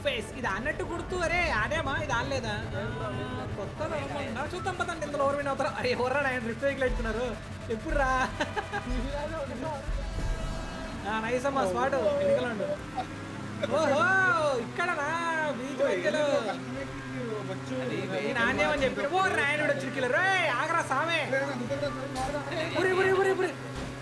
Face ఇది అన్నట్టు గుర్తు అరే ఆడేమా ఇది ఆడలేదా కొత్త చూద్దాం పదండి ఇందులో ఓవర్ విన్ అవుతారు అరే ఎవరు ఆయన రిఫ్ట్ వెహికల్ ఎడుతున్నారు ఎప్పుడు రా నైస్ అమ్మా స్పాట్ ఎన్నికలండు ఓహో ఇక్కడనా బీచ్ మధ్యలో ఈ నాణ్యమని చెప్పాడు ఓ నాయనుడు వచ్చి కిల్లర్ రే ఆగరా సామే ఉరి ఉరి ఉరి ఉరి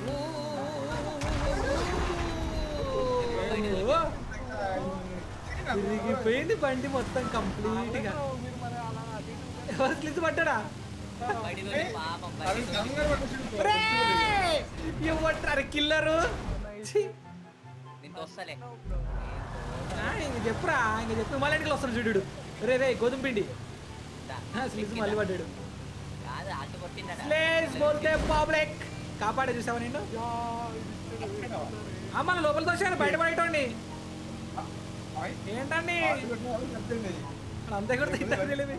ఓ, తిరిగిపోయింది బండి మొత్తం కంప్లీట్ గా ఎవరు క్లిజ్ పడ్డాడా బయటికి వెళ్ళి పాపం అది బయటికి గంగర్ పట్టుకుంటుంది. రే ఇవ్వట్టారు కిల్లరు ఛీ. నేను వస్తలే ఆ, ఇంక చెప్పురా ఇంక చెప్పు మళ్ళీ ఇంటికి వస్తాను చూడు రే రే గోధుమ పిండి దా. స్లిజ్ మళ్ళీ పడ్డాడు కాదు అడ్డు కొట్టిందట స్లేజ్ బోల్తే పబ్లిక్ కాపాడే చూసావా నిన్ను అమ్మ లోపల దోషాను బయట పడేటండి ఆయ్. ఏంటండి ఆటలు పెట్టిన వాళ్ళు చెప్తుంది. అంతే కూడా తింటారు తెలియదు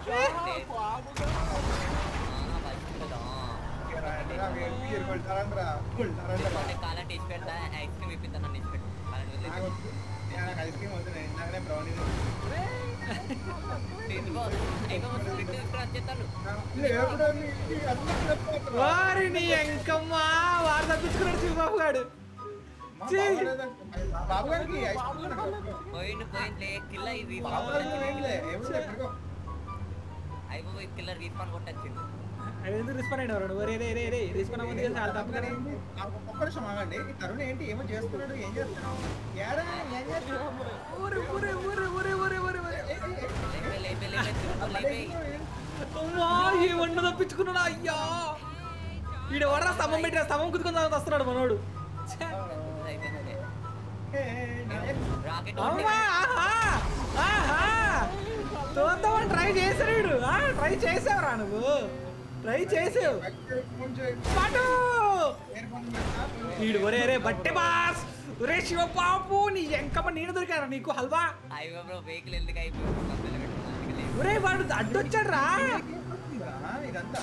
ఇక రా, రా, వీరు వీరు కొడతారంట్రా, కొడతారంట్రా. కాలంటే ఇచ్చి పెడతా ఐస్ క్రీమ్ ఇప్పిస్తాను నన్ను ఇచ్చి పెట్టు కాలంటే వదిలేసి. నాకు వద్దు. నేను నాకు ఐస్ క్రీమ్ వద్దు, నేను ఇందాకనే బ్రౌనీ తిన్నా. ఇదిగో, ఇదిగో వస్తుంది, ఇటు తీసుకురా చెత్తలు. ఇది ఎప్పుడు నీ- నీ అన్నీ చెప్తారు. వారిని ఎంకమ్మా వారు తప్పించుకున్నాడు శివబాబు గాడు మా ఛీ. బాబు లేదా? బాబు గారికి ఐస్ క్రీమ్ నాకు. పోయిండు పోయింది కిల్ల ఇది బాబు గారికి ఏంలే, ఏముంది ఎప్పుడుకో. అయిపోయి కిల్లర్ రీస్పాన్ కొట్టచ్చింది అది ఎందుకు రిస్పాన్ అయిన వాడు రే రే రే రే రిస్పాన్ అవ్వదు కదా చాలా తప్పు కదా ఏంటి? నాకు ఒక్క నిమిషం ఆగండి. ఈ తరుణ్ ఏంటి ఏమో చేస్తున్నాడు ఏం చేస్తున్నాడు ఏడా ఏం చేస్తున్నాడు ఊరే ఊరే ఊరే ఊరే ఊరే ఊరే ఊరే లేపే లేపే లేపే తిరుపతి లేపే అమ్మా ఏమన్నా తప్పించుకున్నాడు అయ్యా ఈడ వడ్రా స్తంభం పెట్టిన స్తంభం కుదుకొని వస్తున్నాడు మనోడు ఛే. అయిపోయింది ఏ, ఏ, నేను- రాకెట్ అమ్మా ఆహా ఆహా చూద్దామని ట్రై చేశాడు వీడు ట్రై చేసావురా నువ్వు ట్రై చేసావు కొంచెం పాటు ఎయిర్ ఫోన్ పెట్టినా, వీడు ఒరే రే బట్టే బాస్ ఒరే శివపాపు నీ ఎంకమ్మ నేను దొరికారా నీకు హల్వా అయ్యో బ్రో వెహికల్ ఎందుకు అయిపోయింది కంపెనీ పెట్టుకోవడానికి లేదు ఒరే వాడు అడ్డొచ్చాడు రా ఇదా? ఇదంతా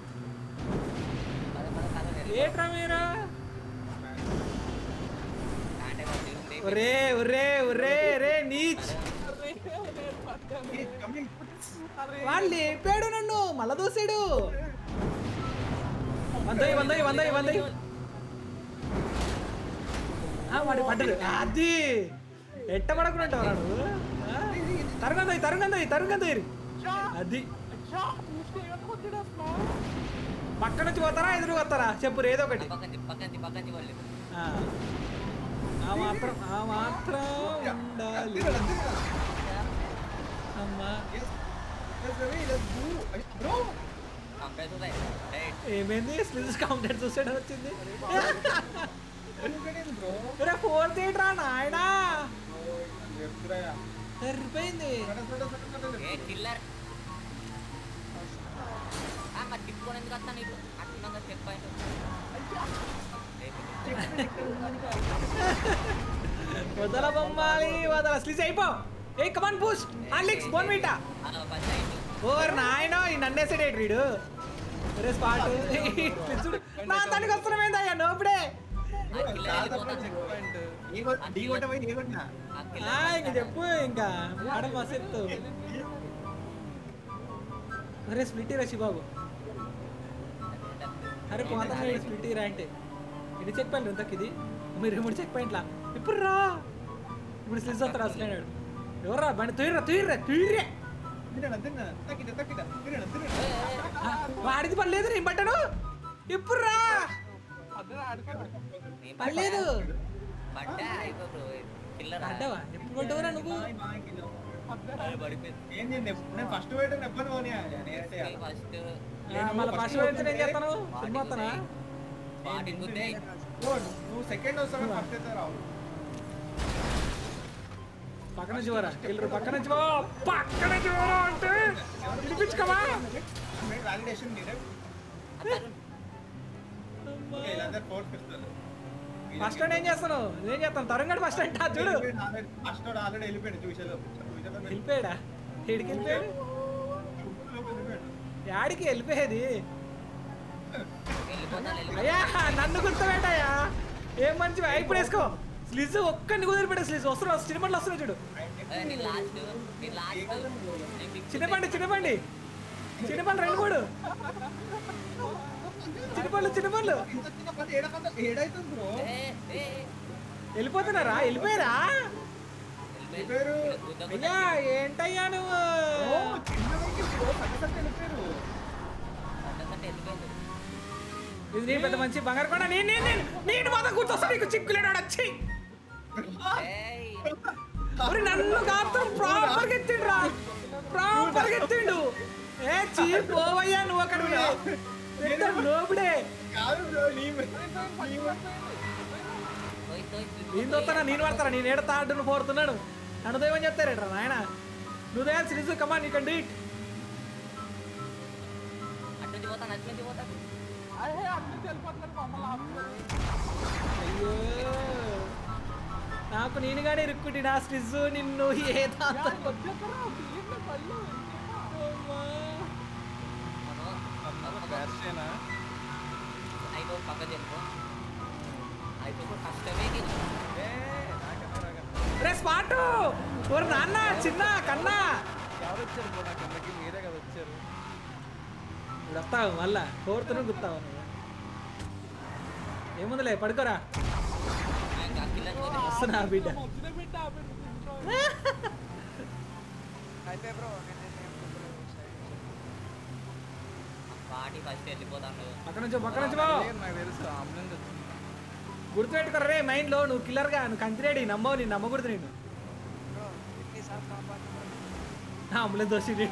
పద పద పద వెళ్ళు. ఏట్రా మీరు అంటే కొంచెం ఉంది. ఒరే ఒరే ఒరే రే నీచ్ ఈ coming. వాళ్ళు లేపాడు నన్ను మళ్ళా దోసాడు వందయ్య వందయ్య వందయ్య వందయ్య వాడి పడ్డరు అది ఎట్ట పడకుండా నువ్వు తరుగందయ్య తరుగందయ్య తరుగందయ్య అది పక్క నుంచి పోతారా ఎదురు వస్తారా చెప్పు ఏదో ఒకటి పక్కన పక్కన పక్కన వాళ్ళు ఆ. ఆ మాత్రం ఆ మాత్రం ఉండాలి తిరగరా, తిరగరా. అమ్మా Yes. Yes, Ravi, let's go. అయ్య, bro. కంప్రెస్ ఉన్నాయి రైట్ ఏమైంది స్లిజ్ కౌంటర్ చూసాడు వచ్చింది ఎందుకని bro? రే ఫోన్ తీయట్రా నాయనా Oh, చెప్తురా. సరిపోయింది సరే, సరే, సరే, సరే, ఏ సరే. కిల్లర్ ఆ మరి తిప్పుకొని ఎందుకు వస్తా నీకు అట్లా చెక్ పాయింట్ వదల బొమ్మాలి వదల స్లిజ్ అయిపో ఏ కమాన్ పుష్ ఆలిక్స్ బోన్ మీటా పంచాయతీ ఓర్ నాయన ఈ నన్నేసాడు వీడు రే స్పాట్ నా తనకి వస్తున్నామేందయ్యా నోపుడే ఆ కిల్లర్ కాదబ్బా, వెళ్ళిపోతాడు check point. ఏ కొట్- ఢీ కొట్టబోయి ఢీ కొట్టినా. ఆ ఆ, కిల్లర్ ఇంక చెప్పు ఇంకా మేడం మసెత్తు అరే స్ప్లిట్ రా శిబాబు అరే పోతాం స్ప్లిట్ రా అంటే ఎన్ని చెక్ పాయింట్లు ఇంతకు ఇది మీరు మూడు చెక్ పాయింట్లా ఇప్పుడు రా ఇప్పుడు స్లిజ్ వస్తాడు అసలేనాడు ఎవర్రా బండి తుయ్యరా తుయ్యరా తుయ్యరే తిరగరా, తిరగరా. తక్కిట, తక్కిట. తిరగరా, తిరగరా. వాడిది పర్లేదు నేను పట్టాను ఇప్పుడు రా పర్లేదు బట్ట అయిపో బ్రో కిల్లర్ అడ్డవా ఎప్పుడు పడ్డవరా నువ్వు బాయ్, బాయ్, కిలో. పడిపోయింది ఏం చేయండి నేను ఫస్ట్ పోయటం ఎప్పుడు పోనీ నేస్తే ఫస్ట్ ఆ, మళ్ళీ ఫస్ట్ వెళ్తే నేను చేస్తాను సినిమా వస్తానా బాడీ గుద్దే నువ్వు సెకండ్ వస్తావు ఫస్ట్ అయితే రావు పక్క నుంచి పోరా కిల్లరు పక్క నుంచి పో పక్క నుంచి పోరా అంటే వినిపించుకోవా వాలిడేషన్ వీళ్ళందరూ ఫోర్త్ ఇస్తారు ఫస్ట్ స్టాండ్ ఏం చేస్తాను ఏం చేస్తాను తరంగడు ఫస్ట్ స్టాండ్ చూడు ఫస్ట్ ఆల్రెడీ వెళ్ళిపోయాడు చూసాలో వెళ్ళిపోయాడా ఏడికి వెళ్ళిపోయాడు యాడికి వెళ్ళిపోయేది వెళ్ళిపోతా అయ్యా నన్ను గుర్తుపెట్టయ్యా ఏం మంచి ఇప్పుడు వేసుకో స్లిజ్ ఒక్కడిని కుదిరిపెట్టే స్లిజ్ వస్తున్నాడు సినిమాలో వస్తున్నాడు చూడు ఏ, నీ లాస్ట్ నీ లాస్ట్ నీ fix చిన్నపండి చిన్నపండి చిన్నపండి రెండు మూడు చిన్నపండ్లు చిన్నపండ్లు ఇంత చిన్న పని ఏడకంత ఏడైతుంది బ్రో ఏ, ఏ, వెళ్ళిపోతున్నారా వెళ్ళిపోయారా వెళ్ళిపోయి. పేరు? గుద్దకుండా అయ్యా ఏంటయ్యా నువ్వు ఓ, చిన్న వెహికల్ బ్రో సగం సగం వెళ్ళిపోయారు అడ్డంకంటే వెళ్ళిపోయింది. ఇది నీ పెద్ద మంచి బంగారు కూడా నేను నేను నేను నేను మాత్రం గుర్తొస్తా నీకు చిక్కులేడు వచ్చి ఏయ్, మరి నన్ను కాపుతం ప్రాపర్ గా ఎత్తిండు రా ప్రాపర్ గా ఎత్తిండు ఏ చీ పోవయ్యా నువ్వు అక్కడ పెద్ద లోపుడే కాదు బ్రో నీ నీ తోయ్, తోయ్, నేను తోస్తానా నేను పడతారా నేను ఏడ తాడు నువ్వు పోరుతున్నాడు నన్ను దైవం చెప్తారేట్రా నాయన నువ్వు దయాలు సిరీస్ కమా నీ కండి అటు నుంచి పోతాను అటు నుంచి పోతాను అయ్యో నాకు నేనుగానే ఇరుక్కుంటి నా స్ట్రిజ్ నిన్ను ఏ తాత అయిపో పక్క చెప్పుకో అయిపో కష్టమే నీకు. రే స్పాట్ ఓరు నాన్న చిన్న కన్నా ఎవరు వచ్చారు బ్రో నా కిందకి మీరే కదా వచ్చారు ఇప్పుడు వస్తావు మళ్ళా కోరుతూనే గుర్తావు నువ్వు ఏముందిలే పడుకోరా ఇంకా కిల్లర్ పోతే వస్తున్నా బిడ్డ అయితే బ్రో పాటి ఫస్ట్ వెళ్ళిపోతాను పక్క నుంచి పక్క నుంచి బా నాకు తెలుసు అంబులెన్స్ వచ్చింది గుర్తుపెట్టుకోరా రే మైండ్ లో నువ్వు కిల్లర్గా నువ్వు కంతిరేడి నమ్మవు నేను నమ్మకూడదు నేను నా అంబులెన్స్ వచ్చింది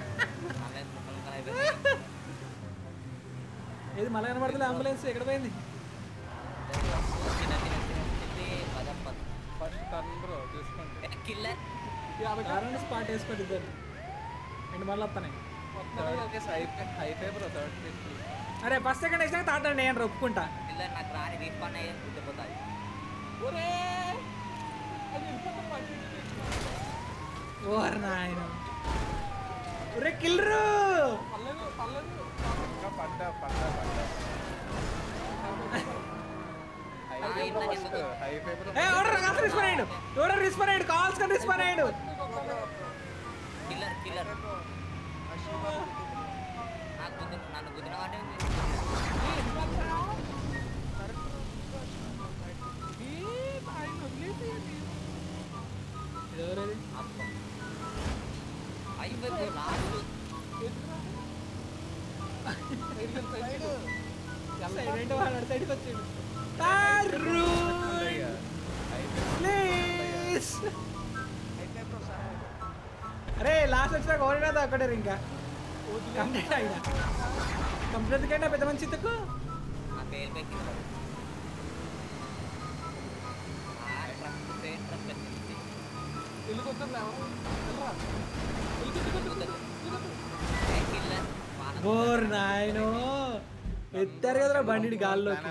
ఏది మళ్ళీ కనబడుతుంది అంబులెన్స్ ఎక్కడ పోయింది ఫస్ట్ టర్న్ బ్రో చూసుకోండి కిల్లర్ కారణం స్పాట్ వేసుకోండి ఇద్దరు అండ్ మళ్ళీ వస్తాయి థర్డ్ కేస్ హైపే హైపే బ్రో థర్డ్ కేస్ అరే ఫస్ట్ సెకండ్ వేసినాక థర్డ్ అండి నేను ఒప్పుకుంటా కిల్లర్ నాకు రాని రీస్పాన్ అయ్యే గుర్తుపోతాయి ఓర్ నాయన ఒరే కిల్లరు ఇంకా పడ్డా పడ్డా పడ్డా హైపే బ్రో ఫస్ట్ హైపే బ్రో ఏ ఓడర్ కాస్త రిస్పాన్ అయ్యాడు ఓడర్ రిస్పాన్ అయ్యాడు కావాల్సిన రిస్పాన్ అయ్యాడు కిల్లర్ కిల్లర్ నాకు గుద్దు నన్ను గుద్దిన వాడే ఉంది ఇది ఎవరది అబ్బా. అయిపోయింది లాస్ట్ సైలెంట్ వాడు అటు సైడ్కి వచ్చాడు తారు ప్లీజ్ అరే లాస్ట్ వచ్చినాక ఓడినా అక్కడే ఇంకా కంప్లీట్ అయినా కంప్లీట్ కంటే పెద్ద మంచి ఇద్దకు నా పేరు పై కిల్లర్ ఆ ట్రక్ ట్రైన్ ట్రక్ వచ్చింది ఏ కిల్లర్ వాన ఓర్ నాయనో ఎత్తారు కదరా బండి గాల్లోకి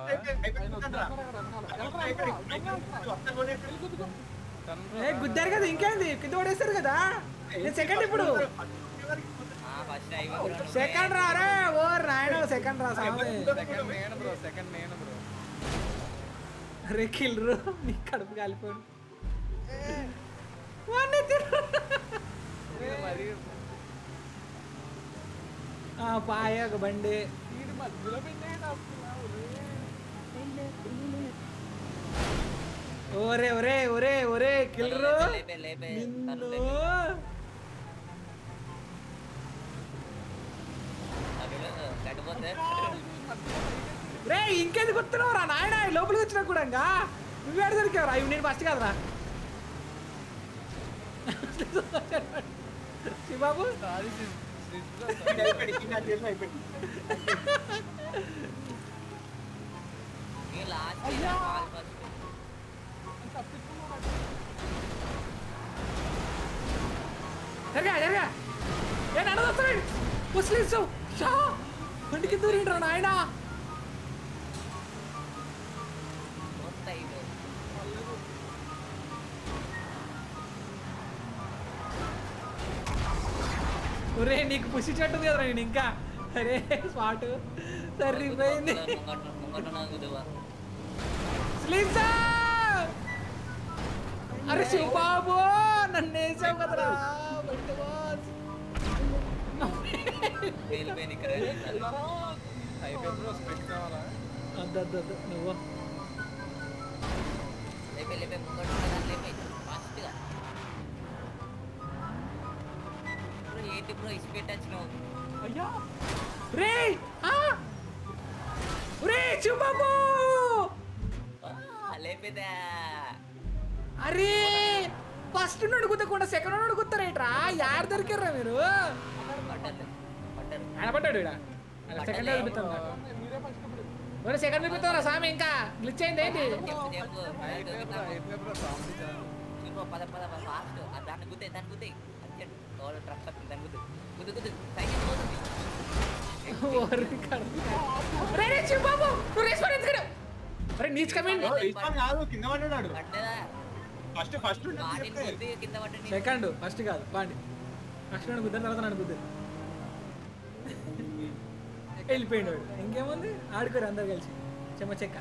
ఏ గుద్దారు కదా ఇంకేంది కింద పడేస్తారు కదా నేను సెకండ్ ఇప్పుడు ఆ ఫస్ట్ అయిపోయింది సెకండ్ రా రే ఓర్ నాయనో సెకండ్ రా సామే సెకండ్ నేను బ్రో సెకండ్ నేను బ్రో అరే కిల్లు నీ కడుపు కాలిపోయాడు వాడిని తిరు. మరి ఆ పాయ ఒక బండి ఓరే ఒరే ఒరే ఒరే కిల్లు లేపే లేపే నిన్ను కట్టుపోతే రే ఇంకెందుకు వస్తున్నావు రా నాయన లోపలికి వచ్చినా కూడా ఇంకా నువ్వు ఏడు దొరికావు రా ఇవి నేను ఫస్ట్ కాదురా శిబాబు సారీ స్విచ్ బ్రో ఈ లాస్ట్ కాల్ ఫస్ట్ జరగా జరగా ఏ నన్ను వస్తాడు ముస్లిమ్స్ షా బండికి దూరిండ్రా నాయన మొత్తం అయిపోయింది ఒరే నీకు పుషి చెట్టు ఉంది కదరా నేను ఇంకా అరే స్పాట్ సరిపోయింది ముంగట ముంగట నాకు దువ్వ స్లిమ్సా అరే శివబాబు నన్ను వేసావు కదరా బయట బాస్. వెళ్ళిపోయింది ఇక్కడ హైవే బ్రో స్ప్లిట్ కావాలా అద్దు అద్దు అద్దు నువ్వు లేపే లేపే ముంగడు లేపే ఫాస్ట్గా బ్రో ఏంటి బ్రో ఇసి పెట్టచ్చినావు అయ్యా రే రే శివబాబు లేపేదా అరే ఫస్ట్ నుండి గుద్దకుండా సెకండ్ నుండి గుత్తారేట్రా యారు దొరికారా మీరు పడ్డారు పడ్డారు ఆయన పడ్డాడు ఇక్కడ సెకండ్ చూపిస్తాను మరి సెకండ్ చూపిస్తారా స్వామి ఇంకా గ్లిచ్ అయింది ఏంటి చెప్పు చెప్పు highway bro highway bro comedy channel చూడు పద పద పద ఫాస్ట్ దాన్ని గుద్దే దాన్ని గుద్దే అర్జెంట్ ఎవరు ట్రక్ వస్తుంది దాన్ని గుద్దు గుద్దు గుద్దు సైకిల్ పోతుంది ఓరి కడుపు. రే రే శివబాబు నువ్వు రేస్ పడి ఎందుకు అరే నీచ్ కమింగ్ ఇస్తాను కాదు కింద పడ్డాడు పడ్డదా ఫస్ట్ ఫస్ట్ వాటిని గుద్ది కింద పడ్డ సెకండ్ ఫస్ట్ కాదు బాండి ఫస్ట్ నుండి గుద్దిన తర్వాత నన్ను గుద్దు వెళ్ళిపోయిండు వాడు. ఇంకేముంది ఆడుకోరు అందరు కలిసి చెమ్మ చెక్క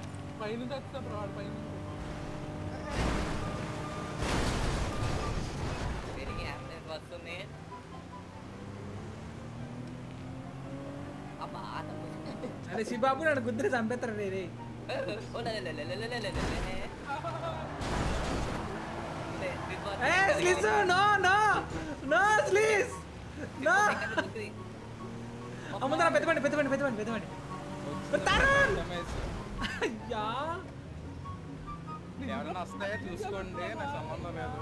పెరిగి అంబులెన్స్ వస్తుంది అబ్బా తప్పు అరే శివబాబు నన్ను గుద్దురు చంపేస్తారు రే రే ఏ స్లీస్ నో నో నో స్లీస్ నో అమ్ముందర పెద్దబండి పెద్దబండి పెద్దబండి పెద్దబండి తరుణ్ అయ్యా ఎవరైనా వస్తాయో చూసుకోండి నాకు సంబంధం లేదు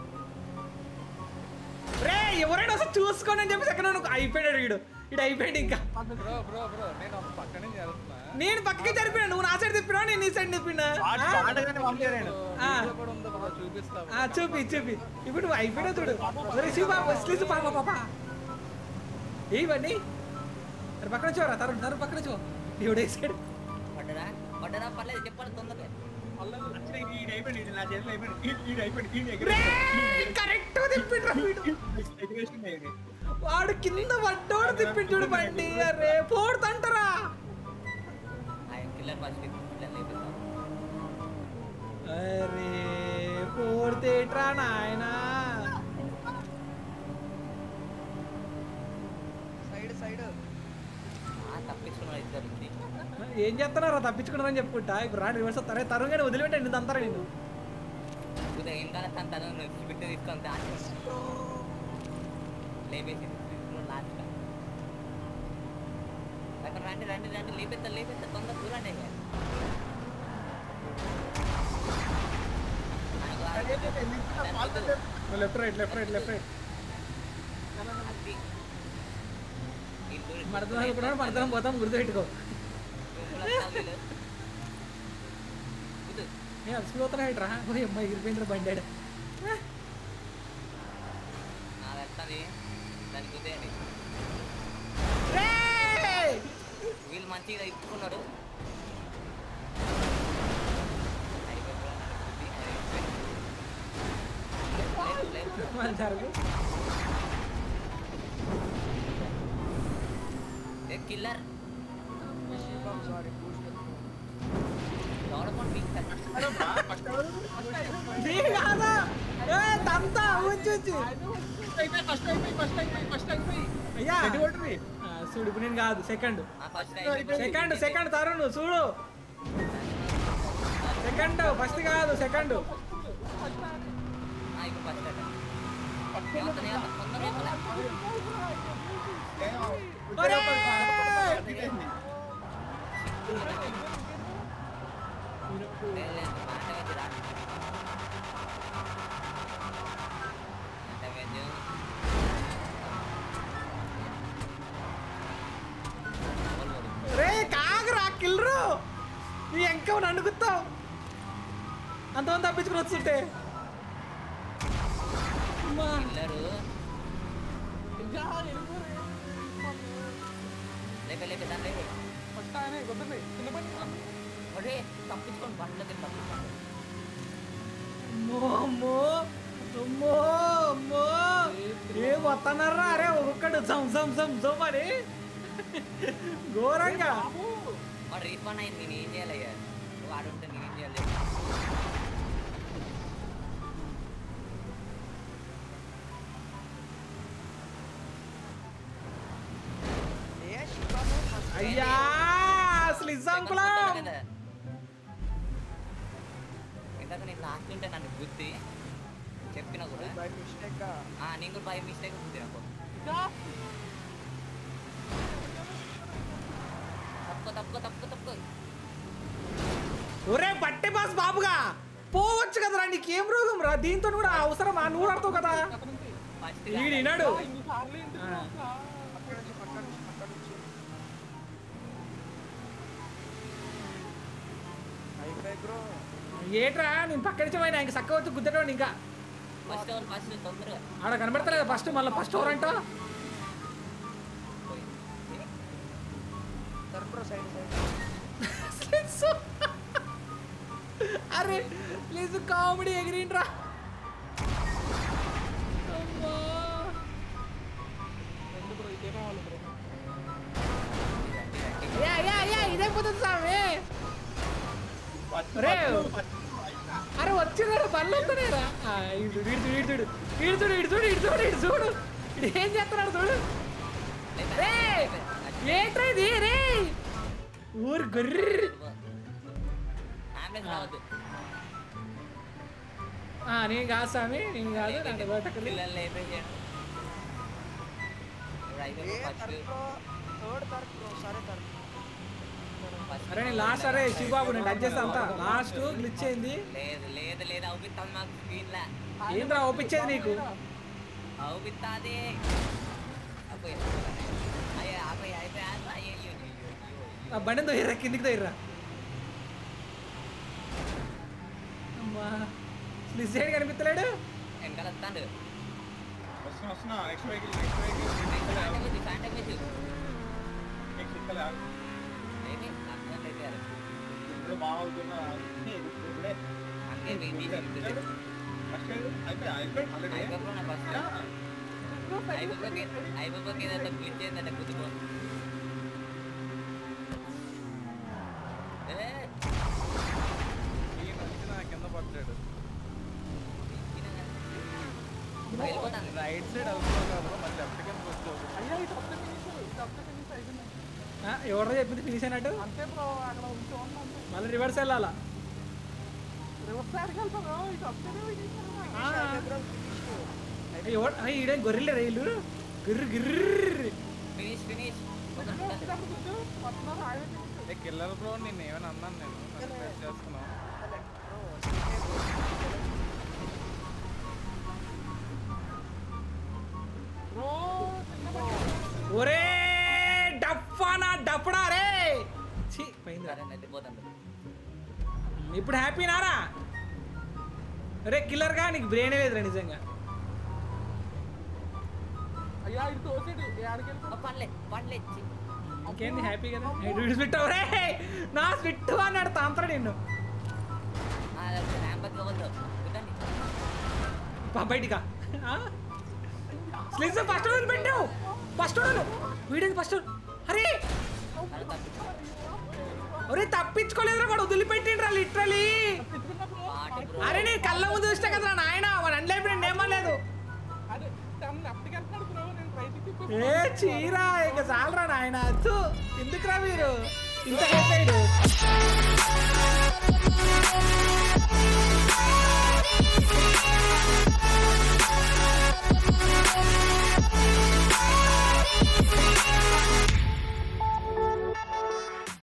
రే ఎవరైనా అసలు చూసుకోండి అని చెప్పేసి ఎక్కడ నువ్వు అయిపోయాడు వీడు ఇడు అయిపోయాడు ఇంకా బ్రో బ్రో బ్రో నేను ఒక పక్క నుంచి వెళ్తున్నా నేను పక్కకి జరిపినా నువ్వు నా సైడ్ తిప్పినా నేను నీ సైడ్ తిప్పినా ఆ? ఆటగానే పంపారు ఆ. వీడియో కూడా ఉంది బ్రో చూపిస్తా ఆ, చూపి చూపి ఇప్పుడు నువ్వు అయిపోయావు చూడు ఒరే శివబాబు స్లీస్ పాప పాప ఏవన్నీ అరే పక్కన చూడరా తరుణ్ తరుణ్ పక్కన చూ దేవుడు వేసాడు పడ్డరా పడ్డరా పర్లేదు చెప్పాలి తొందరగా ఈడు అయిపోయింది ఈడు నా చేతిలో అయిపోయింది ఈడు- ఈడు అయిపోయింది ఈడు రే ఎగిరేసాడు. కరెక్ట్ తిప్పిండ్రా వీడు ఎగిరేసింది ఈయన. వాడు కింద పడ్డోడు తిప్పిండు చూడు బండి అరే పోడుతంటారా ఆయన కిల్లర్ ఫస్ట్ కిల్లర్ లేపుతాం అరే పోడితేట్రా నాయనా తప్పించుకున్నాడు ఇద్దరు నుంచి ఏం చేస్తున్నారా తప్పించుకున్నారని చెప్పుకుంటా ఇప్పుడు రా రివర్స్ వస్తారే తరుణ్ వదిలిపెట్టండి నిన్ను అంతారా నేను ఉదయం ఏం కాదు తను తను బిడ్డ తీసుకొని దాచి లేపేసి లాస్ట్ అక్కడ రండి రండి రండి లేపెత్తా లేపెత్తా తొందర చూడండి అయ్యా అదే చెప్పి ఎందుకు ఇంత ఫాస్ట్ చెప్పు? Left right left right left right మడతనం అనుకున్నాడు మడతనం పోతాం గుర్తుపెట్టుకో నేను అలసిపోతున్నా రా ఓ అమ్మాయి ఎగిరిపోయిందిరా బండి ఆడ. నా వెళ్తాది దానికి కుదేయండి రేయ్! వీళ్ళు మంచిగా ఇప్పుకున్నాడు మన జరుగు కిల్లర్ దౌడపండి మీకు అరే బా, ఫస్ట్ ఎవరు? నీ కాదా ఏ తంతా వచ్చి వచ్చి అయిపోయి, ఫస్ట్ అయిపోయి, ఫస్ట్ అయిపోయి, ఫస్ట్ అయిపోయి. అయ్యా ఎటు కొట్టుర్రి? ఆ, చూడు ఇప్పుడు నేను కాదు second first second second Tarun చూడు సెకండ్ ఫస్ట్ కాదు సెకండ్ ఇప్పుడు ఫస్ట్ తొందర ఏమో, ఒరే! అయిపోయింది. లేదు లేదు మాట రా డ్యామేజ్ రే కాగరా కిల్రు నీ ఎంక నన్ను గుత్తావు అంతమంది తప్పించుకుని వస్తుంటే అమ్మా. కిల్లరు లేపే లేపే దాన్ని లేపే ఒరే తప్పించుకోండి బండ్లకి తప్పించుకోండి అమ్మో అమ్మో అమ్మో అమ్మో ఏం వస్తున్నారా అరే ఒక్కడు జం జం జం జం అని ఘోరంగా వాడు రీఫండ్ అయింది నేను ఏం చేయాలయ్యా వాడు ఉంటే నేను ఏం చేయాలి నేను లాస్ట్ ఉంటే నన్ను గుద్ది చెప్పినా కూడా బై మిస్టేక్ ఆ, నేను కూడా బై మిస్టేక్ గుద్దిన తప్పుకో తప్పుకో తప్పుకో తప్పుకో ఒరే బట్టే బాస్ బాబుగా పోవచ్చు కదరా నీకేం రోగం రా దీంతో కూడా అవసరమా నువ్వు కూడా ఆడతావు కదా ఫస్ట్ ఈడు వినాడు ఇన్నిసార్లు ఇంటికి ఆ. పోట్లా. అక్కడ నుంచి పక్క నుంచి పక్క నుంచి అయిపోయి బ్రో ఏట్రా నేను పక్క నుంచి పోయినా ఇంక చక్క వచ్చి గుద్దటండి ఇంకా ఫస్ట్ ఓవర్ ఫస్ట్ తొందరగా ఆడ కనబడతలేదు ఫస్ట్ మళ్ళీ ఫస్ట్ ఓవర్ అంట పోయి. ఏ? సరే బ్రో సైడ్ సైడ్ అరే ప్లీజ్ కామెడీ ఎగిరిండ్రా అమ్మా. రెండు బ్రో ఇదే కావాలి బ్రో యా యా యా ఇదే పోతుంది సామి పట్టు, రే. పట్టు, పట్టు. అరే వచ్చినాడు పనులు వస్తున్నాయిరా ఇడు ఇడు ఇడు చూడు ఇడు చూడు ఇడు చూడు ఇడు చూడు ఇడు చూడు ఇడు ఏం చేస్తున్నాడు చూడు రే ఏంట్రా ఇది రే ఊరు గొర్రె అంబులెన్స్ రావద్దు ఆ, నేను కాదు స్వామి నేను కాదు నాకు బయటకు పిల్లల్ని లేపేసాడు ఇప్పుడు ఏ అయిపోయింది ఫస్ట్ తరకు బ్రో థర్డ్ తరకు బ్రో సరే తరకు ఫస్ట్ అరే నేను లాస్ట్ అరే శివబాబు నేను టచ్ చేస్తా అంతా లాస్ట్ గ్లిచ్ అయింది లేదు లేదు లేదు అవుపిస్తాను మాకు స్క్రీన్ లా ఏంద్రా ఒప్పించేది నీకు అవుపిస్తాది అయ్యో ఆపై అయిపోయా అయ్యో అయ్యో అయ్యో అయ్యో ఆ బండి తోయిర్రా కిందికి తోయిర్రా అమ్మా స్లిస్ సైడ్ కనిపిస్తలేడు వెనకాల వస్తాడు వస్తున్నా వస్తున్నా next vehicle next vehicle contact with you, contact with you. Next ఇక్కడ ఏంటి? అర్థం లేదు కదా. ఇప్పుడు బాగుతున్నా ఇప్పుడే అందుకే వెయిట్ చేసి ఫస్ట్ అయిపోయి అయిపోయి ఆల్రెడీ అయిపోయి నా బస్ అయిపోయి అయిపోయి ఏదంటే క్లిక్ చేయండి కుదుకో ఏ ఈ మధ్య నా కింద పడ్డాడు వెళ్ళిపోతాను రైట్ సైడ్ వెళ్తున్నావు కదా మరి లెఫ్ట్ కింద వచ్చావు అయ్యా ఇది ఒక్క ఫినిష్ ఇది ఒక్క ఫినిష్ అయిపోయింది ఆ, ఎవరో చెప్పింది ఫినిష్ అయినట్టు అంతే బ్రో అక్కడ ఉంచి అంతే మళ్ళీ రివర్స్ వెళ్ళాలా రివర్స్ సైడ్కి వెళ్తాను ఇది ఒక్కనే ఆ. ఎవరు అరే ఈడే గొర్రెలే రైలు గిర్రు గిర్రు ఫినిష్ ఫినిష్ ఒక వస్తున్నారు ఆయన ఏ కిల్లర్ బ్రో నేను ఏమైనా అన్నాను నేను నన్ను press చేస్తున్నావు బ్రో ఒరే డఫానా డఫడా రే ఛీ పోయింది సరే వెళ్ళిపోతాను ఇప్పుడు హ్యాపీనారా రే కిల్లర్గా నీకు బ్రెయిన్ లేదురా నిజంగా అయ్యా ఇది తోసేడు ఆడికి వెళ్ళిపో పర్లే పర్లే చి. ఇంకేంది హ్యాపీ కదా స్విట్ రే నా స్విట్ అన్నాడు తాంత్ర నిన్ను ఆ, ర్యాంపకి వద్దు కుదండి పా బయటికా స్లిజ్ ఫస్ట్ రోజు పెట్టావు ఫస్ట్ రోజు వీడియో ఫస్ట్ అరే అలా తప్పించు ఒరే తప్పించుకోలేదురా వాడు వదిలిపెట్టిండ్రా లిటరలీ పాటి బ్రో అరే నేను కళ్ళ ముందు చూసినా కదరా నాయన వాడు అండ్లేపి నేను ఏమలేదు అదే తను లెఫ్ట్కి వెళ్తున్నాడు బ్రో నేను రైట్కి తిప్పి ఏ చీరా ఇక చాలరా నాయన అచ్చు ఎందుకురా మీరు ఇంత హెడ్